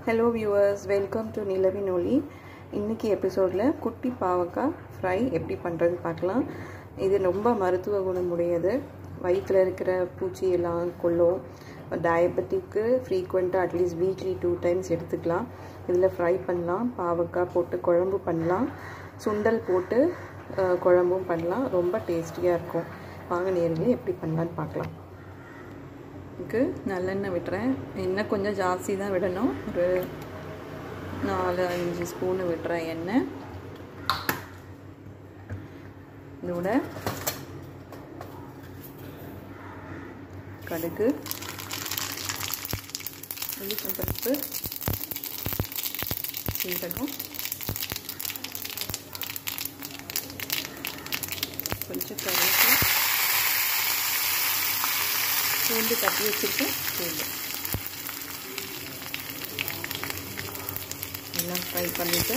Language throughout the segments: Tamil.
ஹலோ வியூவர்ஸ் வெல்கம் டு நிலவின் ஒளி இன்றைக்கி எபிசோடில் குட்டி பாவக்காய் ஃப்ரை எப்படி பண்ணுறது பார்க்கலாம் இது ரொம்ப மருத்துவ குணமுடையது வயிற்றில் இருக்கிற பூச்சி எல்லாம் கொல்லும் டயபெட்டிக்கு ஃப்ரீக்வெண்ட்டாக அட்லீஸ்ட் வீக்லி டூ டைம்ஸ் எடுத்துக்கலாம் இதில் ஃப்ரை பண்ணலாம் பாவக்காய் போட்டு குழம்பு பண்ணலாம் சுண்டல் போட்டு அஹ், குழம்பும் பண்ணலாம் ரொம்ப டேஸ்டியாக இருக்கும் வாங்க நேரில் எப்படி பண்ணலான்னு பார்க்கலாம் இதுக்கு நல்லெண்ணெய் விட்டுறேன் எண்ணெய் கொஞ்சம் ஜாஸ்தி தான் விடணும் ஒரு நாலு அஞ்சு ஸ்பூனு விட்டுறேன் எண்ணெய் இதோட கடுகு உளுத்தம் பருப்பு சீரகம் கொஞ்சம் கருவேப்பிலை பூண்டு தட்டி வச்சுருக்கேன் பூண்டு எல்லாம் ஃப்ரை பண்ணிவிட்டு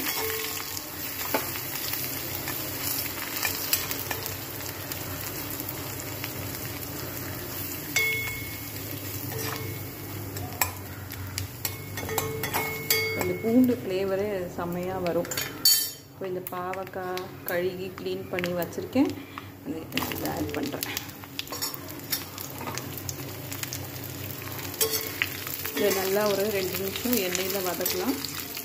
இந்த பூண்டு ஃப்ளேவரே செம்மையாக வரும் இப்போ இந்த பாவக்காய் கழுகி க்ளீன் பண்ணி வச்சுருக்கேன் அது இதில் ஆட் பண்ணுறேன் இதை நல்லா ஒரு ரெண்டு நிமிஷம் எண்ணெயில் வதக்கலாம்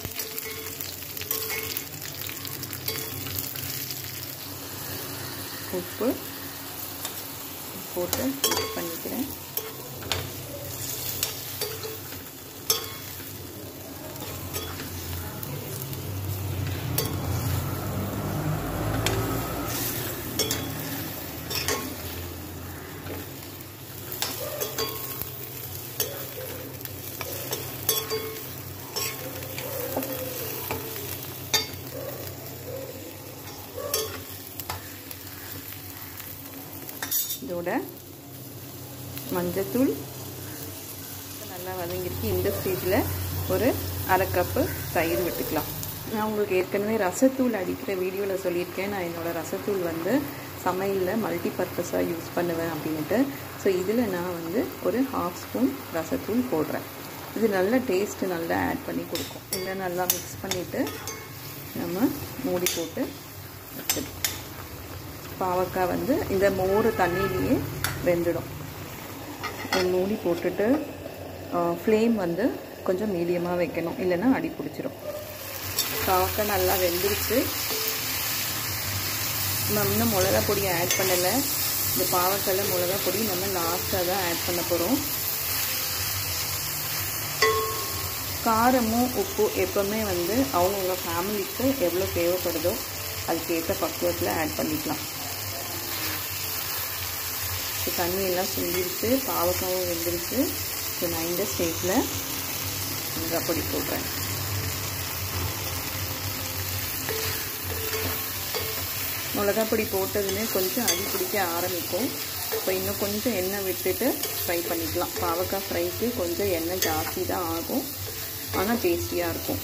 உப்பு போட்டு மிக்ஸ் பண்ணிக்கிறேன் இதோட மஞ்சத்தூள் நல்லா வதங்கிருக்கு இந்த ஸ்டேஜில் ஒரு அரை கப்பு தயிர் விட்டுக்கலாம் நான் உங்களுக்கு ஏற்கனவே ரசத்தூள் அடிக்கிற வீடியோவில் சொல்லியிருக்கேன் நான் என்னோடய ரசத்தூள் வந்து சமையலில் மல்டி பர்பஸாக யூஸ் பண்ணுவேன் அப்படின்ட்டு ஸோ இதில் நான் வந்து ஒரு ஹாஃப் ஸ்பூன் ரசத்தூள் போடுறேன் இது நல்ல டேஸ்ட்டு நல்லா ஆட் பண்ணி கொடுக்கும் இல்லை நல்லா மிக்ஸ் பண்ணிவிட்டு நம்ம மூடி போட்டு வச்சிடலாம் பாவக்காய் வந்து இந்த மோர் தண்ணியிலேயே வெந்துடும் மூடி போட்டுட்டு ஃப்ளேம் வந்து கொஞ்சம் மீடியமாக வைக்கணும் இல்லைன்னா அடி பிடிச்சிரும் பாவக்காய் நல்லா வெந்துருச்சு நம்ம இன்னும் மிளகா பொடி ஆட் பண்ணலை இந்த பாவக்காயில் மிளகா பொடி நம்ம லாஸ்ட்டாக தான் ஆட் பண்ண போகிறோம் காரமும் உப்பு எப்போவுமே வந்து அவங்கவுங்க ஃபேமிலிக்கு எவ்வளோ தேவைப்படுதோ அதுக்கேற்ற பக்குவத்தில் ஆட் பண்ணிக்கலாம் இப்போ தண்ணி எல்லாம் சுண்டிருச்சு பாவக்காவும் வெந்துருச்சு இப்போ நான் இந்த ஸ்டேஜில் மிளகாய் பொடி போடுறேன் மிளகா பொடி போட்டதுமே கொஞ்சம் அடி பிடிக்க ஆரம்பிக்கும் இப்போ இன்னும் கொஞ்சம் எண்ணெய் விட்டுட்டு ஃப்ரை பண்ணிக்கலாம் பாவக்காய் ஃப்ரைக்கு கொஞ்சம் எண்ணெய் ஜாஸ்தி தான் ஆகும் ஆனால் டேஸ்டியாக இருக்கும்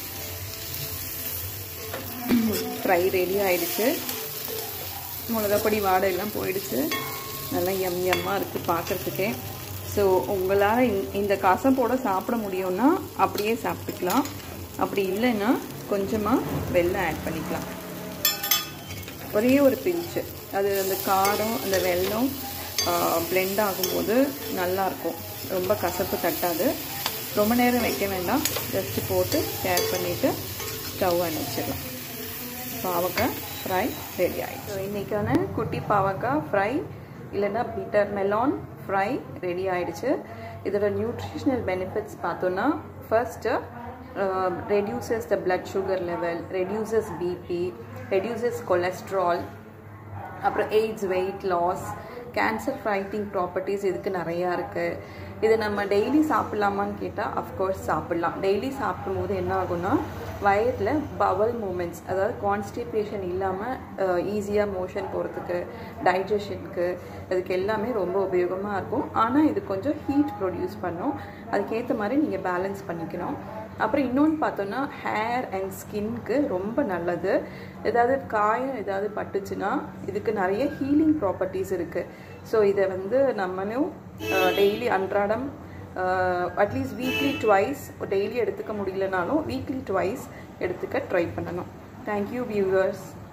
ஃப்ரை ரெடி ஆயிடுச்சு மிளகாப்பொடி வாடை எல்லாம் போயிடுச்சு நல்லா எம் எம்மாக இருக்குது பார்க்குறதுக்கே ஸோ உங்களால் இந்த கசப்போட சாப்பிட முடியும்னா அப்படியே சாப்பிட்டுக்கலாம் அப்படி இல்லைன்னா கொஞ்சமாக வெல்லம் ஆட் பண்ணிக்கலாம் ஒரே ஒரு பிஞ்சு அது அந்த காரம் அந்த வெல்லம் பிளெண்ட் ஆகும்போது நல்லாயிருக்கும் ரொம்ப கசப்பு தட்டாது ரொம்ப நேரம் வைக்க வேண்டாம் ஜஸ்ட்டு போட்டு ஷேர் பண்ணிவிட்டு ஸ்டவ் அணைச்சிடலாம் பாவக்காய் ஃப்ரை ரெடி ஆகிடுச்சு ஸோ இன்றைக்கான குட்டி பாவக்காய் ஃப்ரை இல்லைன்னா பீட்டர் மெலான் ஃப்ரை ரெடி ஆயிடுச்சு இதோட நியூட்ரிஷனல் பெனிஃபிட்ஸ் பார்த்தோன்னா first reduces the blood sugar level reduces BP reduces cholesterol அப்புறம் aids weight loss cancer fighting properties இதுக்கு நிறையா இருக்குது இது நம்ம டெய்லி சாப்பிட்லாமான்னு கேட்டால் அஃப்கோர்ஸ் சாப்பிட்லாம் டெய்லி சாப்பிடும்போது என்ன ஆகும்னா வயிறில் பவல் மூமெண்ட்ஸ் அதாவது கான்ஸ்டிபேஷன் இல்லாமல் ஈஸியாக மோஷன் போகிறதுக்கு டைஜஷனுக்கு அதுக்கு எல்லாமே ரொம்ப உபயோகமாக இருக்கும் ஆனால் இது கொஞ்சம் ஹீட் ப்ரொடியூஸ் பண்ணும் அதுக்கேற்ற மாதிரி நீங்கள் பேலன்ஸ் பண்ணிக்கணும் அப்புறம் இன்னொன்று பார்த்தோன்னா ஹேர் அண்ட் ஸ்கின்க்கு ரொம்ப நல்லது ஏதாவது காயம் ஏதாவது பட்டுச்சுன்னா இதுக்கு நிறைய ஹீலிங் ப்ராப்பர்ட்டிஸ் இருக்குது ஸோ இதை வந்து நம்மளும் டெய்லி அன்றாடம் அட்லீஸ்ட் வீக்லி ட்வைஸ் டெய்லி எடுத்துக்க முடியலனாலும் வீக்லி ட்வைஸ் எடுத்துக்க ட்ரை பண்ணணும் தேங்க்யூ வியூவர்ஸ்